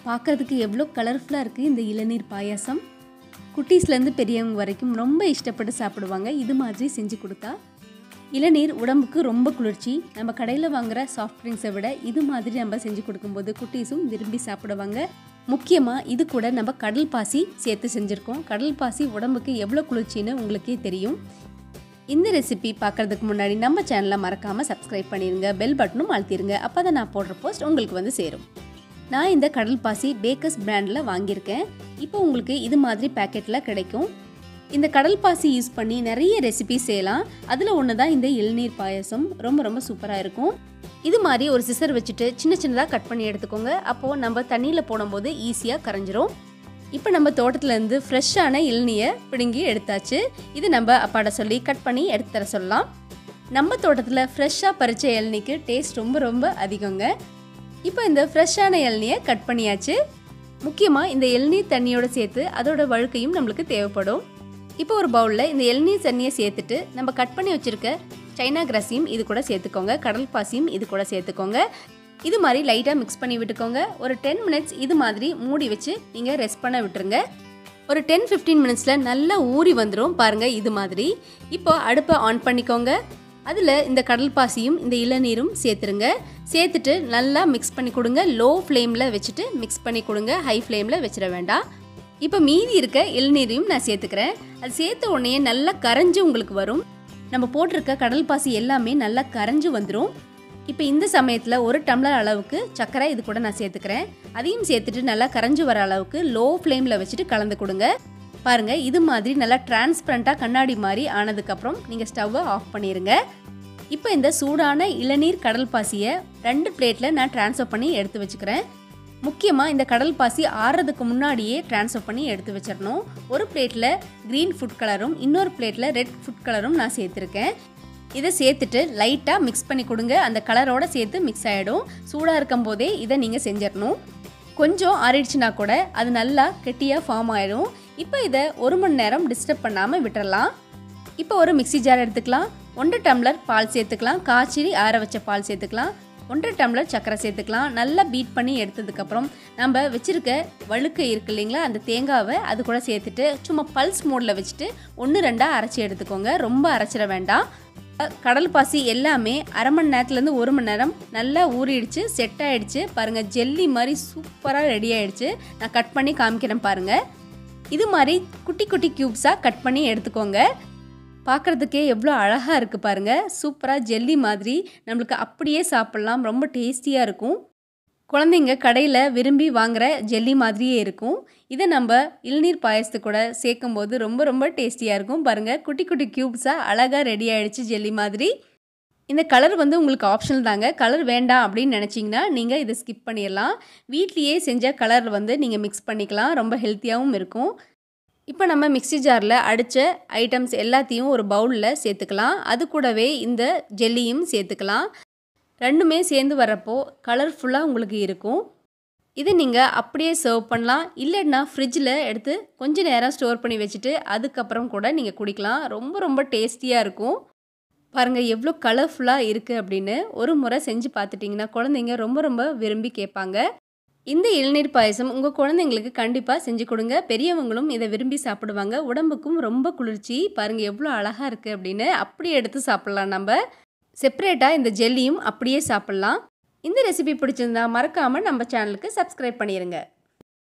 பார்க்கறதுக்கு எவ்வளோ கலர்ஃபுல்லாக இருக்குது இந்த இளநீர் பாயாசம் குட்டீஸ்லேருந்து பெரியவங்க வரைக்கும் ரொம்ப இஷ்டப்பட்டு சாப்பிடுவாங்க இது மாதிரி செஞ்சு கொடுத்தா இளநீர் உடம்புக்கு ரொம்ப குளிர்ச்சி நம்ம கடையில் வாங்குற சாஃப்ட் ட்ரிங்க்ஸை விட இது மாதிரி நம்ம செஞ்சு கொடுக்கும்போது குட்டீஸும் விரும்பி சாப்பிடுவாங்க முக்கியமாக இது கூட நம்ம கடல் பாசி சேர்த்து செஞ்சுருக்கோம் கடல் பாசி உடம்புக்கு எவ்வளோ குளிர்ச்சின்னு உங்களுக்கே தெரியும் இந்த ரெசிபி பார்க்குறதுக்கு முன்னாடி நம்ம சேனலை மறக்காமல் சப்ஸ்கிரைப் பண்ணிடுங்க பெல் பட்டனும் அழுத்திடுங்க அப்போ தான் நான் போடுற போஸ்ட் உங்களுக்கு வந்து சேரும் நான் இந்த கடல் பாசி பேக்கர்ஸ் பிராண்டில் வாங்கியிருக்கேன் இப்போ உங்களுக்கு இது மாதிரி பேக்கெட்டில் கிடைக்கும் இந்த கடல் பாசி யூஸ் பண்ணி நிறைய ரெசிபி செய்யலாம் அதில் ஒன்று தான் இந்த இளநீர் பாயசம் ரொம்ப ரொம்ப சூப்பராக இருக்கும் இது மாதிரி ஒரு சிசர் வச்சுட்டு சின்ன சின்னதாக கட் பண்ணி எடுத்துக்கோங்க அப்போது நம்ம தண்ணியில் போடும்போது ஈஸியாக கரைஞ்சிரும் இப்போ நம்ம தோட்டத்துலேருந்து ஃப்ரெஷ்ஷான இளநியை பிடுங்கி எடுத்தாச்சு இது நம்ம அப்பாட சொல்லி கட் பண்ணி எடுத்து தர சொல்லலாம் நம்ம தோட்டத்தில் ஃப்ரெஷ்ஷாக பறித்த இளநிக்கு டேஸ்ட் ரொம்ப ரொம்ப அதிகங்க இப்போ இந்த ஃப்ரெஷ்ஷான இளநியை கட் பண்ணியாச்சு முக்கியமாக இந்த இளநீர் தண்ணியோட சேர்த்து அதோட வழுக்கையும் நம்மளுக்கு தேவைப்படும் இப்போ ஒரு பவுலில் இந்த இளநீர் தண்ணியை சேர்த்துட்டு நம்ம கட் பண்ணி வச்சுருக்க சைனா கிராஸையும் இது கூட சேர்த்துக்கோங்க கடல் பாசியும் இது கூட சேர்த்துக்கோங்க இது மாதிரி லைட்டாக மிக்ஸ் பண்ணி விட்டுக்கோங்க ஒரு டென் மினிட்ஸ் இது மாதிரி மூடி வச்சு நீங்கள் ரெஸ்ட் பண்ண விட்டுருங்க ஒரு டென் ஃபிஃப்டீன் மினிட்ஸில் நல்லா ஊறி வந்துடும் பாருங்கள் இது மாதிரி இப்போ அடுப்பை ஆன் பண்ணிக்கோங்க அதில் இந்த கடல் பாசியும் இந்த இளநீரும் சேர்த்துருங்க சேர்த்துட்டு நல்லா மிக்ஸ் பண்ணி கொடுங்க லோ ஃப்ளேமில் வச்சுட்டு மிக்ஸ் பண்ணி கொடுங்க ஹை ஃப்ளேமில் வச்சிட வேண்டாம் இப்போ மீதி இருக்க இளநீரையும் நான் சேர்த்துக்கிறேன் அது சேர்த்த உடனே நல்லா கரைஞ்சு உங்களுக்கு வரும் நம்ம போட்டிருக்க கடல் பாசி எல்லாமே நல்லா கரைஞ்சு வந்துடும் இப்போ இந்த சமயத்தில் ஒரு டம்ளர் அளவுக்கு சர்க்கரை இது கூட நான் சேர்த்துக்கிறேன் அதையும் சேர்த்துட்டு நல்லா கரைஞ்சு வர அளவுக்கு லோ ஃப்ளேமில் வச்சுட்டு கலந்து கொடுங்க பாருங்கள் இது மாதிரி நல்லா டிரான்ஸ்பரண்ட்டாக கண்ணாடி மாதிரி ஆனதுக்கப்புறம் நீங்கள் ஸ்டவ்வை ஆஃப் பண்ணிடுங்க இப்போ இந்த சூடான இளநீர் கடல் பாசியை ரெண்டு பிளேட்டில் நான் ட்ரான்ஸ்ஃபர் பண்ணி எடுத்து வச்சுக்கிறேன் முக்கியமாக இந்த கடல் பாசி ஆறுறதுக்கு முன்னாடியே ட்ரான்ஸ்ஃபர் பண்ணி எடுத்து வச்சிடணும் ஒரு பிளேட்டில் க்ரீன் ஃபுட் கலரும் இன்னொரு பிளேட்டில் ரெட் ஃபுட் கலரும் நான் சேர்த்துருக்கேன் இதை சேர்த்துட்டு லைட்டாக மிக்ஸ் பண்ணி கொடுங்க அந்த கலரோட சேர்த்து மிக்ஸ் ஆகிடும் சூடாக இருக்கும் போதே இதை நீங்கள் செஞ்சிடணும் கொஞ்சம் ஆறிடுச்சுனா கூட அது நல்லா கெட்டியாக ஃபார்ம் ஆகிடும் இப்போ இதை ஒரு மணி நேரம் டிஸ்டர்ப் பண்ணாமல் விட்டுறலாம் இப்போ ஒரு மிக்சி ஜார் எடுத்துக்கலாம் ஒன்றரை டம்ளர் பால் சேர்த்துக்கலாம் காய்ச்சி ஆற வச்ச பால் சேர்த்துக்கலாம் ஒன்றரை டம்ளர் சர்க்கரை சேர்த்துக்கலாம் நல்லா பீட் பண்ணி எடுத்ததுக்கப்புறம் நம்ம வச்சுருக்க வழுக்கை இருக்கு இல்லைங்களா அந்த தேங்காவை அது கூட சேர்த்துட்டு சும்மா பல்ஸ் மோடில் வச்சுட்டு ஒன்று ரெண்டாக அரைச்சி எடுத்துக்கோங்க ரொம்ப அரைச்சிட வேண்டாம் கடல் பாசி எல்லாமே அரை மணி நேரத்துலேருந்து ஒரு மணி நேரம் நல்லா ஊறிடுச்சு செட் ஆகிடுச்சு பாருங்கள் ஜெல்லி மாதிரி சூப்பராக ரெடி ஆகிடுச்சு நான் கட் பண்ணி காமிக்கிறேன் பாருங்கள் இது மாதிரி குட்டி குட்டி க்யூப்ஸாக கட் பண்ணி எடுத்துக்கோங்க பார்க்குறதுக்கே எவ்வளோ அழகாக இருக்குது பாருங்கள் சூப்பராக ஜெல்லி மாதிரி நம்மளுக்கு அப்படியே சாப்பிட்லாம் ரொம்ப டேஸ்டியாக இருக்கும் குழந்தைங்க கடையில் விரும்பி வாங்குகிற ஜெல்லி மாதிரியே இருக்கும் இதை நம்ம இளநீர் பாயசத்து கூட சேர்க்கும் போது ரொம்ப ரொம்ப டேஸ்டியாக இருக்கும் பாருங்கள் குட்டி குட்டி க்யூப்ஸாக அழகாக ரெடி ஆகிடுச்சு ஜெல்லி மாதிரி இந்த கலர் வந்து உங்களுக்கு ஆப்ஷனல் தாங்க கலர் வேண்டாம் அப்படின்னு நினச்சிங்கன்னா நீங்கள் இதை ஸ்கிப் பண்ணிடலாம் வீட்லேயே செஞ்ச கலர் வந்து நீங்கள் மிக்ஸ் பண்ணிக்கலாம் ரொம்ப ஹெல்த்தியாகவும் இருக்கும் இப்போ நம்ம மிக்சி ஜாரில் அடித்த ஐட்டம்ஸ் எல்லாத்தையும் ஒரு பவுலில் சேர்த்துக்கலாம் அது கூடவே இந்த ஜெல்லியும் சேர்த்துக்கலாம் ரெண்டுமே சேர்ந்து வரப்போ கலர்ஃபுல்லாக உங்களுக்கு இருக்கும் இதை நீங்கள் அப்படியே சர்வ் பண்ணலாம் இல்லைன்னா ஃப்ரிட்ஜில் எடுத்து கொஞ்ச நேரம் ஸ்டோர் பண்ணி வச்சுட்டு அதுக்கப்புறம் கூட நீங்கள் குடிக்கலாம் ரொம்ப ரொம்ப டேஸ்டியாக இருக்கும் பாருங்கள் எவ்வளோ கலர்ஃபுல்லாக இருக்குது அப்படின்னு ஒரு முறை செஞ்சு பார்த்துட்டிங்கன்னா குழந்தைங்க ரொம்ப ரொம்ப விரும்பி கேட்பாங்க இந்த இளநீர் பாயசம் உங்கள் குழந்தைங்களுக்கு கண்டிப்பாக செஞ்சு கொடுங்க பெரியவங்களும் இதை விரும்பி சாப்பிடுவாங்க உடம்புக்கும் ரொம்ப குளிர்ச்சி பாருங்கள் எவ்வளோ அழகாக இருக்குது அப்படின்னு அப்படியே எடுத்து சாப்பிட்லாம் நம்ம செப்பரேட்டாக இந்த ஜெல்லியும் அப்படியே சாப்பிட்லாம் இந்த ரெசிபி பிடிச்சிருந்தா மறக்காமல் நம்ம சேனலுக்கு சப்ஸ்கிரைப் பண்ணிடுங்க